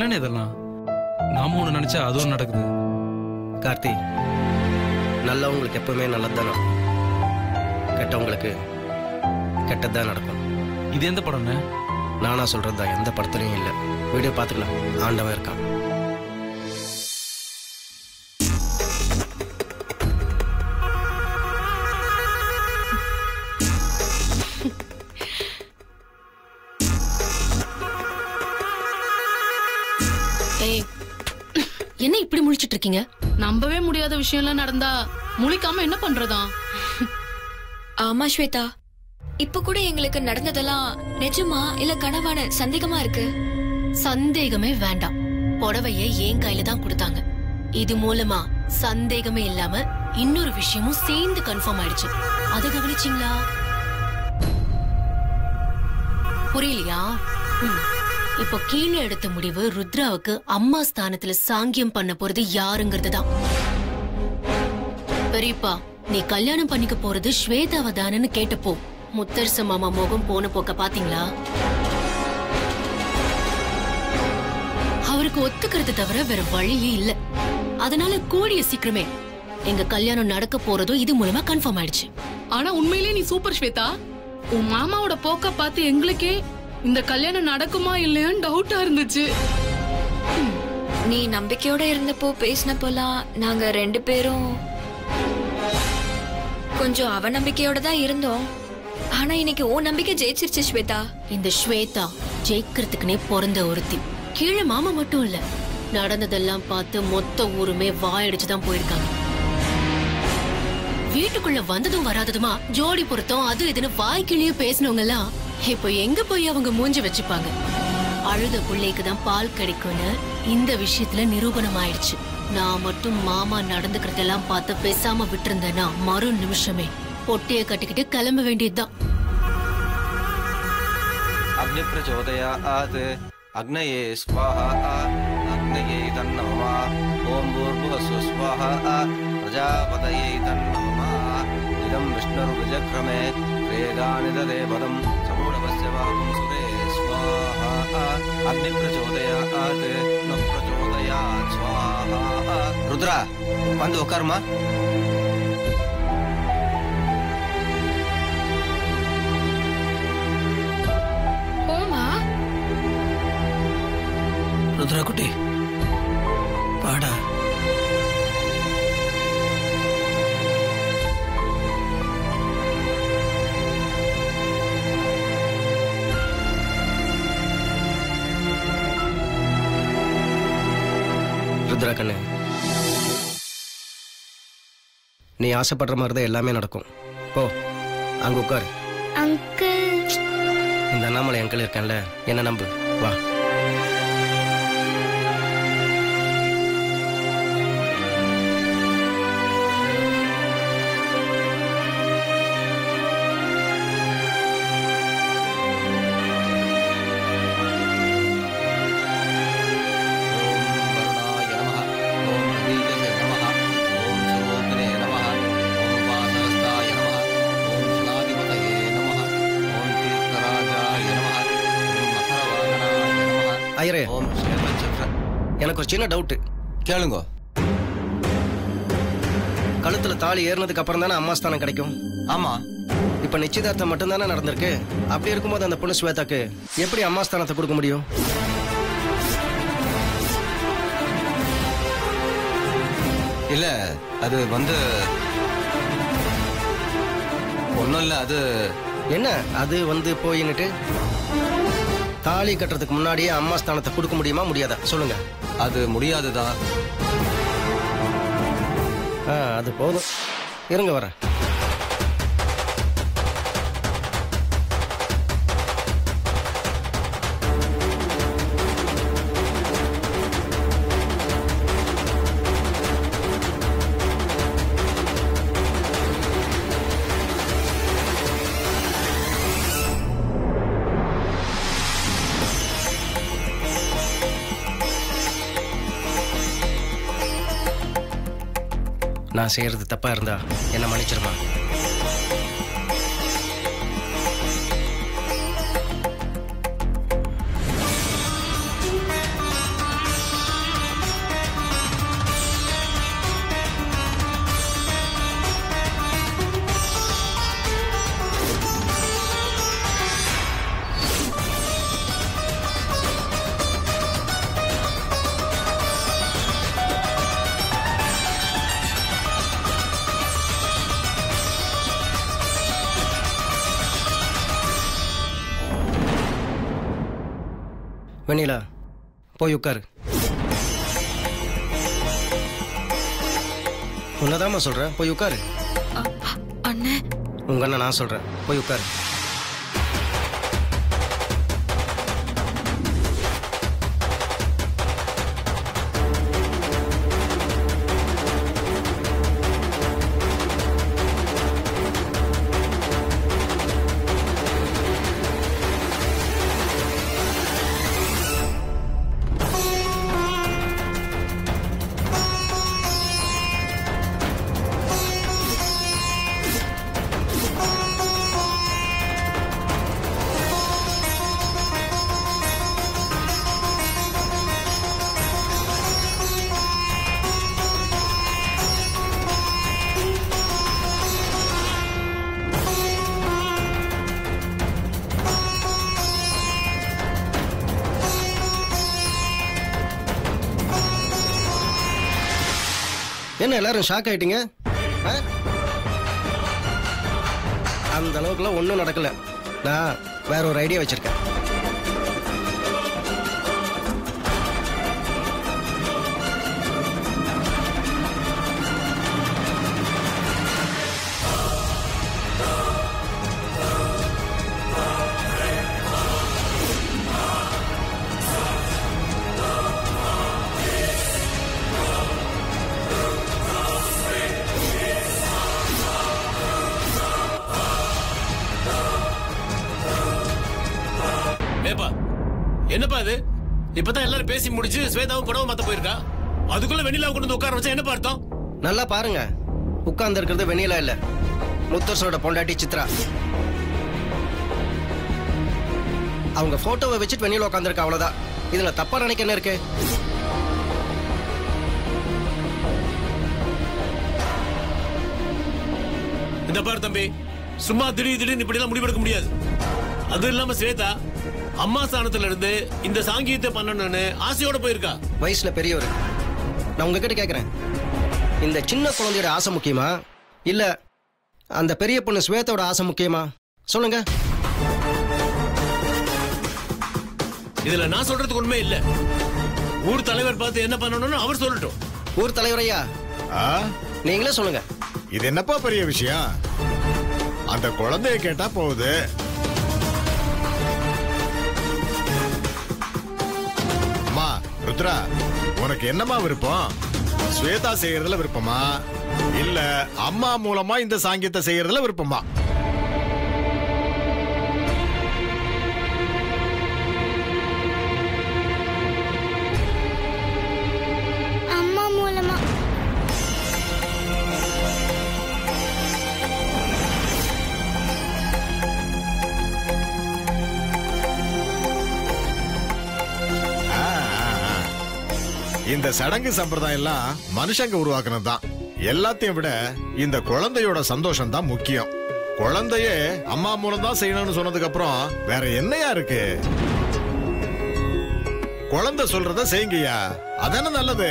என்னண்ணே இதெல்லாம் நாம ஒண்ணு நினைச்சா அதுவும் நடக்குது கார்த்தி நல்லவங்களுக்கு எப்பவுமே நல்லது தான் நடக்கும் கெட்டவங்களுக்கு கெட்டது தான் நடக்கும் இது எந்த படம்ண்ணே நானா சொல்றது தான் எந்த படத்துலையும் இல்லை வீடியோ பார்த்துக்கலாம் ஆண்டவன் இருக்கான் ஏய் என்ன இப்படி முழிச்சிட்டு இருக்கீங்க நம்பவே முடியாத விஷயம்லாம் நடந்தா முழிக்காம என்ன பண்றதா ஆமா ஸ்வேதா இப்ப கூட எங்களுக்கு நடந்ததெல்லாம் நிஜமா இல்ல கனவான சந்தேகமா இருக்கு சந்தேகமே வேண்டாம் புடவைய என் கையில தான் கொடுத்தாங்க இது மூலமா சந்தேகமே இல்லாம இன்னொரு விஷயமும் சேர்ந்து கன்ஃபார்ம் ஆயிடுச்சு அது கவனிச்சிங்களா புரியலையா ம். இப்போ கீழே எடுத்த முடிவு ருத்ராவுக்கு அம்மா ஸ்தானத்துல சாங்கியம் பண்ண போறது யாருங்கிறது தான் பெரியப்பா நீ கல்யாணம் பண்ணிக்க போறது ஸ்வேதாவை தானன்னு கேட்டப்போ முத்தரச மாமா முகம் போன போக்க பாத்தீங்களா அவருக்கு ஒத்துக்கிறது தவிர வேற வழியே இல்ல அதனால கூடிய சீக்கிரமே எங்க கல்யாணம் நடக்க போறதும் இது மூலமா கன்ஃபார்ம் ஆயிடுச்சு ஆனா உண்மையிலேயே நீ சூப்பர் ஸ்வேதா உன் மாமாவோட போக்க பார்த்து எங்களுக்கே இந்த கல்யாணம் நடக்குமா இல்லையான்னு டவுட்டா இருந்துச்சு நீ நம்பிக்கையோட இருந்தப்போ பேசினப்போலாம் நாங்க ரெண்டு பேரும் கொஞ்சம் அவநம்பிக்கையோட தான் இருந்தோம் ஆனா இன்னைக்கு உன் நம்பிக்கை ஜெயிச்சிருச்சு ஸ்வேதா இந்த ஸ்வேதா ஜெயிக்கிறதுக்குனே பிறந்த ஒருத்தி கீழே மாமா மட்டும் இல்ல நடந்ததெல்லாம் பார்த்து மொத்த ஊருமே வாயடிச்சு தான் போயிருக்காங்க வீட்டுக்குள்ள வந்ததும் வராததுமா ஜோடி பொருத்தம் அது இதுன்னு வாய்க்கிலேயே பேசினவங்க எல்லாம் இப்போ எங்க போய் அவங்க மூஞ்சி வச்சுப்பாங்க அழுத பிள்ளைக்கு தான் பால் கிடைக்கும்னு இந்த விஷயத்துல நிரூபணம் ஆயிடுச்சு நான் மட்டும் மாமா நடந்துக்கிறதெல்லாம் பார்த்து பேசாம விட்டிருந்தேன்னா மறு நிமிஷமே பொட்டிய கட்டிக்கிட்டு கிளம்ப வேண்டியதுதான் अग्निप्रचोदयात् अग्नये स्वाहा अग्नये तन्नमः ॐ भूर्भुवस्व स्वाहा प्रजापतये तन्नमः इदं विष्णुर्विजक्रमे वेदानि ददे पदं समूढवस्य वाहं सुरे स्वाहा अग्निप्रचोदयात् न प्रचोदयात् स्वाहा रुद्रा வந்து உட்காருமா போமா ருத்ரா குட்டி பாடா ருத்ரா கண்ணு நீ ஆசைப்படுற மாதிரி தான் எல்லாமே நடக்கும் போ அங்க உட்காரு அங்கிள் இந்த அண்ணாமலை அங்கிள் இருக்கான்ல என்ன நம்பு வா ॐ वरुणाय नमः ॐ नदीजसे नमः ॐ सुरोपिने नमः ॐ वासहस्ताय नमः ॐ शलाधिपतये नमः ॐ तीर्थराजाय नमः ॐ मकरवाहनाय नमः ஐயரே ॐ श्वेतचक्र எனக்கு ஒரு சின்ன டவுட்டு கேளுங்க கழுத்துல தாலி ஏறினதுக்கு அப்புறம் தானே அம்மா ஸ்தானம் கிடைக்கும் ஆமா இப்ப நிச்சயதார்த்தம் மட்டும்தானே நடந்திருக்கு அப்படி இருக்கும்போது அந்த பொண்ணு ஸ்வேதாக்கு எப்படி அம்மா ஸ்தானத்தை கொடுக்க முடியும் இல்ல அது வந்து ஒன்றும் இல்லை அது என்ன அது வந்து போயின்னுட்டு தாலி கட்டுறதுக்கு முன்னாடியே அம்மா ஸ்தானத்தை கொடுக்க முடியுமா முடியாதா சொல்லுங்க அது முடியாதுதான் ஆ அது போதும் இருங்க வரேன் நான் செய்யறது தப்பா இருந்தா என்ன மன்னிச்சிருமா வெண்ணிலா போய் உட்காரு உன்னதாம்மா சொல்கிறேன் போய் உட்காரு அ- அண்ணே உங்க அண்ணன் நான் சொல்கிறேன் போய் உட்காரு என்ன எல்லாரும் ஷாக் ஆயிட்டீங்க ஆ? அந்த அளவுக்குலாம் ஒன்றும் நடக்கல நான் வேற ஒரு ஐடியா வச்சிருக்கேன் ஏப்பா என்னப்பா இது இப்பதான் எல்லாரும் பேசி முடிச்சு ஸ்வேதாவும் குடவும் மாத்த போயிருக்கா அதுக்குள்ள வெண்ணிலாவை கொண்டு வந்து உட்கார வச்சா என்னப்பா அர்த்தம் நல்லா பாருங்க உட்கார்ந்து இருக்கிறது வெண்ணிலா இல்ல முத்தரசோட பொண்டாட்டி சித்ரா அவங்க போட்டோவை வச்சுட்டு வெண்ணிலா உட்காந்துருக்கா அவ்வளவுதான் இதுல தப்பா நினைக்க என்ன இருக்கு இந்த பாரு தம்பி சும்மா திடீர் திடீர்னு இப்படி எல்லாம் முடிவெடுக்க முடியாது அது இல்லாம ஸ்வேதா அம்மா ஸ்தானத்துல இருந்து இந்த சாங்கீதத்தை பண்ணணும்னு ஆசையோட போயிருக்கா வயசுல பெரியவர் நான் உங்ககிட்ட கேட்குறேன் இந்த சின்ன குழந்தையோட ஆசை முக்கியமா இல்ல அந்த பெரிய பொண்ணு ஸ்வேதோட ஆசை முக்கியமா சொல்லுங்க இதுல நான் சொல்றதுக்கு உண்மை இல்ல ஊர் தலைவர் பார்த்து என்ன பண்ணணும்னு அவர் சொல்லட்டும் ஊர் தலைவரையா ஆ? நீங்களே சொல்லுங்க இது என்னப்பா பெரிய விஷயம் அந்த குழந்தைய கேட்டா போகுது அம்மா ருத்ரா உனக்கு என்னம்மா விருப்பம் ஸ்வேதா செய்யறதுல விருப்பமா இல்ல அம்மா மூலமா இந்த சாங்கியத்தை செய்யறதுல விருப்பமா அம்மா மூலமா ஆ, ஆ, ஆ. இந்த சடங்கு சம்பிரதாயம் எல்லாம் மனுஷங்க உருவாக்குனது தான் எல்லாத்தையும் விட இந்த குழந்தையோட சந்தோஷம் தான் முக்கியம் குழந்தையே அம்மா மூலம் தான் செய்யணும்னு சொன்னதுக்கு அப்புறம் வேற என்னையா இருக்கு குழந்தை சொல்றத செய்யுங்கய்யா அதானே நல்லது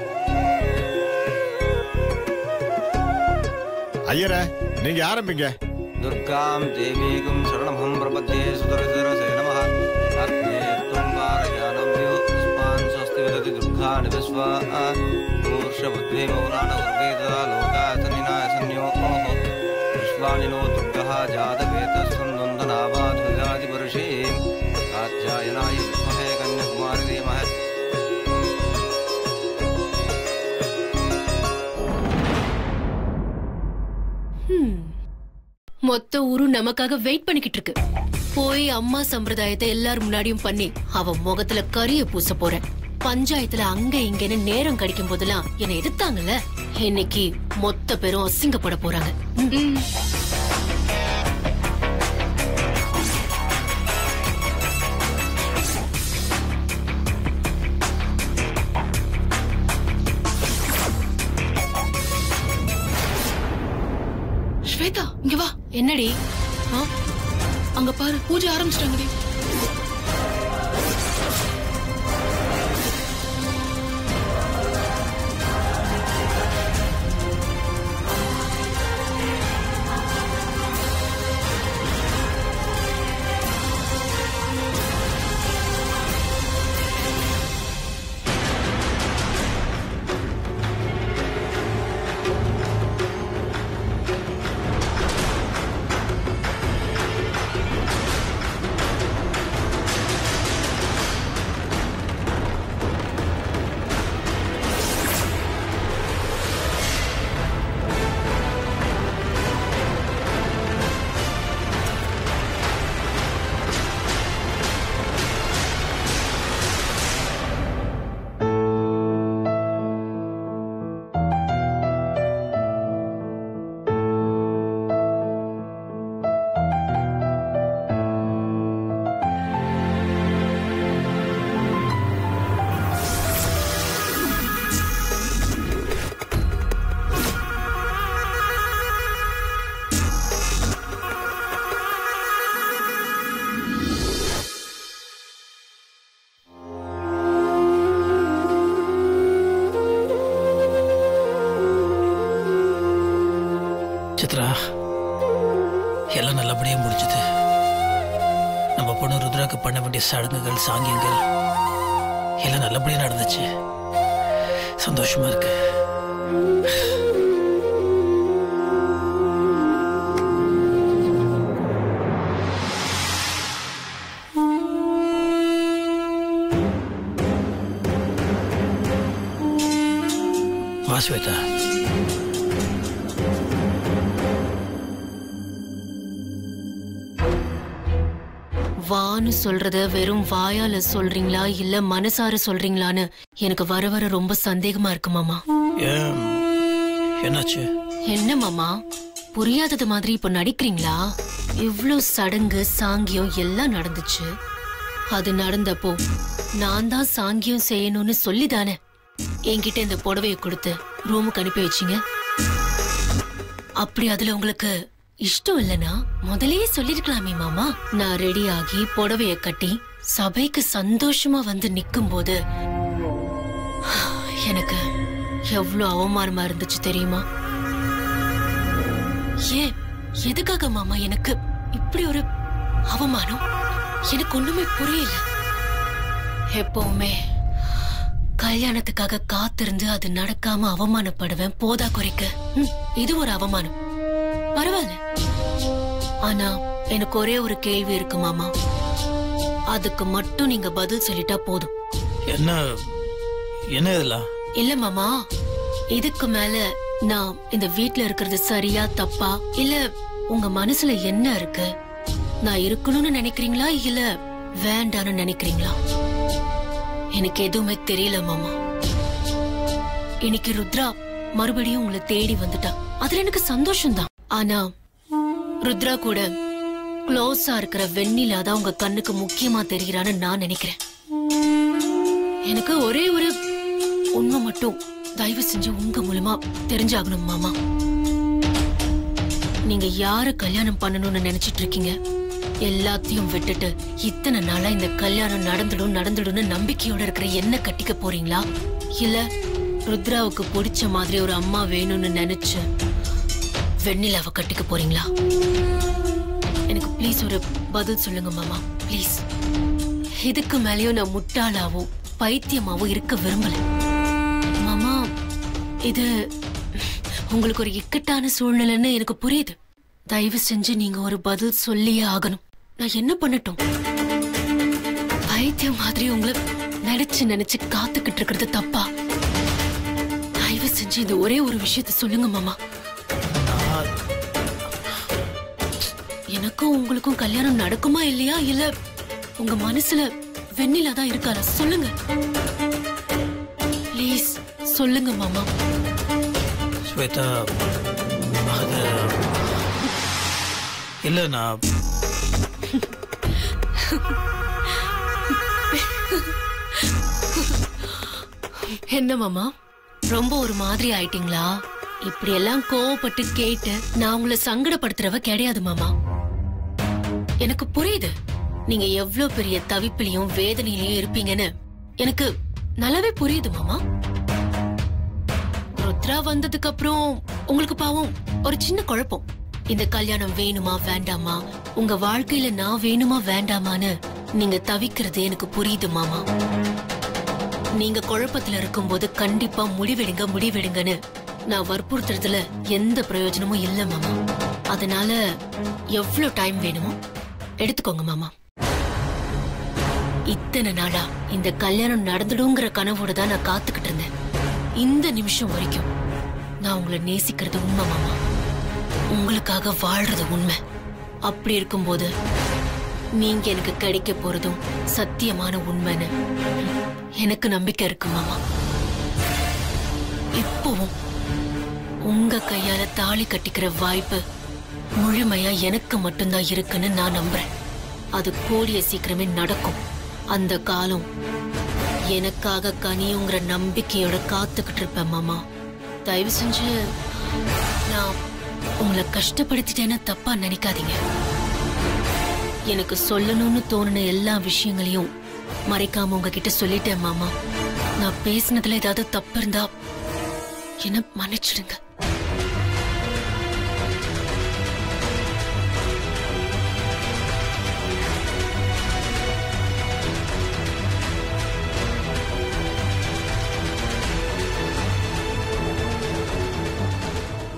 ஐயரே நீங்க ஆரம்பிங்க दुर्गां देवीगुं शरणमहं प्रपद्ये सुतरधरसे नमः अग्ने त्वङ्गारयानव्यो अस्मान् स्वस्ति वदति दुर्गाणि विश्वा मूर्षबुद्धि मौलान उर्वेदा लोकासनिनाय संयोः विश्वानि नो दुर्गः जातवेतस्वन्दनावाधुजातिपरुषीं कात्यायनाय विद्महे कन्याकुमारि धीमहि மொத்த ஊரும் நமக்காக வெயிட் பண்ணிக்கிட்டு இருக்கு போய் அம்மா சம்பிரதாயத்தை எல்லாரும் முன்னாடியும் பண்ணி அவ முகத்துல கரிய பூச போறேன் பஞ்சாயத்துல அங்க இங்கன்னு நேரம் கிடைக்கும் போதெல்லாம் என்னை எதிர்த்தாங்கல்ல இன்னைக்கு மொத்த பேரும் அசிங்கப்பட போறாங்க ம். ஸ்வேதா இங்க வா என்னடி ஆ? அங்க பாரு பூஜை ஆரம்பிச்சிட்டாங்கடி சித்ரா எல்லாம் நல்லபடியா முடிஞ்சது நம்ம பொண்ணு ருத்ராக்கு பண்ண வேண்டிய சடங்குகள் சாங்கியங்கள் எல்லாம் நல்லபடியா நடந்துச்சு சந்தோஷமா இருக்கு வா ஸ்வேதா வான்னு சொல்றத வெறும் வாயால சொல்றீங்களா இல்ல மனசார சொல்றீங்களான்னு எனக்கு வர வர ரொம்ப சந்தேகமா இருக்கு மாமா ஏன் என்னாச்சு என்ன மாமா புரியாதது மாதிரி இப்ப நடிக்கிறீங்களா இவ்ளோ சடங்கு சாங்கியம் எல்லாம் நடந்துச்சு அது நடந்தப்போ நான் தான் சாங்கியம் செய்யணும்னு சொல்லிதானே என்கிட்ட இந்த புடவைய கொடுத்து ரூமுக்கு அனுப்பி வச்சீங்க அப்படி அதுல உங்களுக்கு இஷ்டம் இல்லனா முதல்லயே சொல்லிருக்கலாமே மாமா நான் ரெடி ஆகி புடவைய கட்டி சபைக்கு சந்தோஷமா வந்து நிக்கும் போது எனக்கு எவ்வளவு அவமானமா இருந்துச்சு தெரியுமா ஏன் எதுக்காக மாமா எனக்கு இப்படி ஒரு அவமானம் எனக்கு ஒண்ணுமே புரியல எப்பவுமே கல்யாணத்துக்காக காத்திருந்து அது நடக்காம அவமானப்படுவேன் போதா குறைக்க ம், இது ஒரு அவமானம் பரவாயில்ல ஆனா எனக்கு ஒரே ஒரு கேள்வி இருக்கு மாமா அதுக்கு மட்டும் நீங்க பதில் சொல்லிட்டா போதும் என்ன என்ன இதெல்லாம் இல்ல மாமா இதுக்கு மேல நான் இந்த வீட்ல இருக்கிறது சரியா தப்பா இல்ல உங்க மனசுல என்ன இருக்கு நான் இருக்கணும்னு நினைக்கிறீங்களா இல்ல வேண்டான்னு நினைக்கிறீங்களா எனக்கு எதுவுமே தெரியல மாமா இன்னைக்கு ருத்ரா மறுபடியும் உங்களை தேடி வந்துட்டா அதுல எனக்கு சந்தோஷம் தான் ஆனா ருத்ரா கூட க்ளோஸா இருக்கிற வெண்ணிலா தான் உங்க கண்ணுக்கு முக்கியமா தெரிகிறான்னு நான் நினைக்கிறேன் எனக்கு ஒரே ஒரு உண்மை மட்டும் தயவு செஞ்சு உங்க மூலமா தெரிஞ்சாகணும் மாமா நீங்க யார கல்யாணம் பண்ணணும்னு நினைச்சிட்டு இருக்கீங்க எல்லாத்தையும் விட்டுட்டு இத்தனை நாளா இந்த கல்யாணம் நடந்துடும் நடந்துடும்னு நம்பிக்கையோட இருக்கிற என்ன கட்டிக்க போறீங்களா இல்ல ருத்ராவுக்கு பிடிச்ச மாதிரி ஒரு அம்மா வேணும்னு நினைச்சு வெண்ணிலாவை கட்டிக்க போறீங்களா எனக்கு ப்ளீஸ் ஒரு பதில் சொல்லுங்க மாமா ப்ளீஸ் இதுக்கு மேலயும் நான் முட்டாளாவோ பைத்தியமாவோ இருக்க விரும்பல மாமா இது உங்களுக்கு ஒரு இக்கட்டான சூழ்நிலைன்னு எனக்கு புரியுது தயவு செஞ்சு நீங்க ஒரு பதில் சொல்லியே ஆகணும் நான் என்ன பண்ணட்டும் பைத்தியம் மாதிரி உங்களை நினைச்சு நினைச்சு காத்துக்கிட்டு இருக்கிறது தப்பா தயவு செஞ்சு இந்த ஒரே ஒரு விஷயத்த சொல்லுங்க மாமா எனக்கும் உங்களுக்கும் கல்யாணம் நடக்குமா இல்லையா இல்ல உங்க மனசுல வெண்ணிலா தான் இருக்காரா சொல்லுங்க ப்ளீஸ் சொல்லுங்க மாமா ஸ்வேதா அது இல்ல நான் என்ன மாமா ரொம்ப ஒரு மாதிரி ஆயிட்டீங்களா இப்படி எல்லாம் கோவப்பட்டு கேட்டு நான் உங்களை சங்கடப்படுத்துறவ கிடையாது மாமா எனக்கு புரியுது நீங்க எவ்வளவு பெரிய தவிப்பிலையும் வேதனையிலையும் இருப்பீங்கன்னு எனக்கு நல்லாவே புரியுது மாமா ருத்ரா வந்ததுக்கு அப்புறம் உங்களுக்கு பாவம் ஒரு சின்ன குழப்பம் இந்த கல்யாணம் வேணுமா வேண்டாமா உங்க வாழ்க்கையில நான் வேணுமா வேண்டாமான்னு நீங்க தவிக்கிறது எனக்கு புரியுது மாமா நீங்க குழப்பத்துல இருக்கும்போது கண்டிப்பா முடிவெடுங்க முடிவெடுங்கன்னு நான் வற்புறுத்துறதுல எந்த பிரயோஜனமும் இல்ல மாமா அதனால எவ்வளவு டைம் வேணுமோ எடுத்துக்கோங்க மாமா இத்தனை நாளா இந்த கல்யாணம் நடந்துடுங்கிற கனவோட தான் நான் காத்துக்கிட்டு இருந்தேன் இந்த நிமிஷம் வரைக்கும் நான் உங்களை நேசிக்கிறது உண்மை மாமா உங்களுக்காக வாழ்றது உண்மை அப்படி இருக்கும்போது நீங்க எனக்கு கிடைக்க போறதும் சத்தியமான உண்மைன்னு எனக்கு நம்பிக்கை இருக்கு மாமா இப்பவும் உங்க கையால தாலி கட்டிக்கிற வாய்ப்பு முழுமையா எனக்கு மட்டும்தான் இருக்குன்னு நான் நம்புறேன் அது கூடிய சீக்கிரமே நடக்கும் அந்த காலம் எனக்காக கனியுங்கிற நம்பிக்கையோட காத்துக்கிட்டு இருப்பேன் மாமா தயவு செஞ்சு நான் உங்களை கஷ்டப்படுத்திட்டேன்னு தப்பா நினைக்காதீங்க எனக்கு சொல்லணும்னு தோணுன எல்லா விஷயங்களையும் மறைக்காம உங்ககிட்ட சொல்லிட்டேன் மாமா நான் பேசினதுல ஏதாவது தப்பு இருந்தா என்ன மன்னிச்சிடுங்க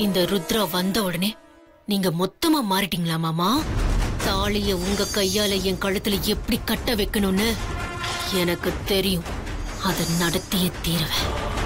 இந்த ருத்ரா வந்த உடனே நீங்க மொத்தமா மாறிட்டீங்களா மாமா தாலிய உங்க கையால என் கழுத்துல எப்படி கட்ட வைக்கணும்னு எனக்கு தெரியும் அதை நடத்தியே தீருவேன்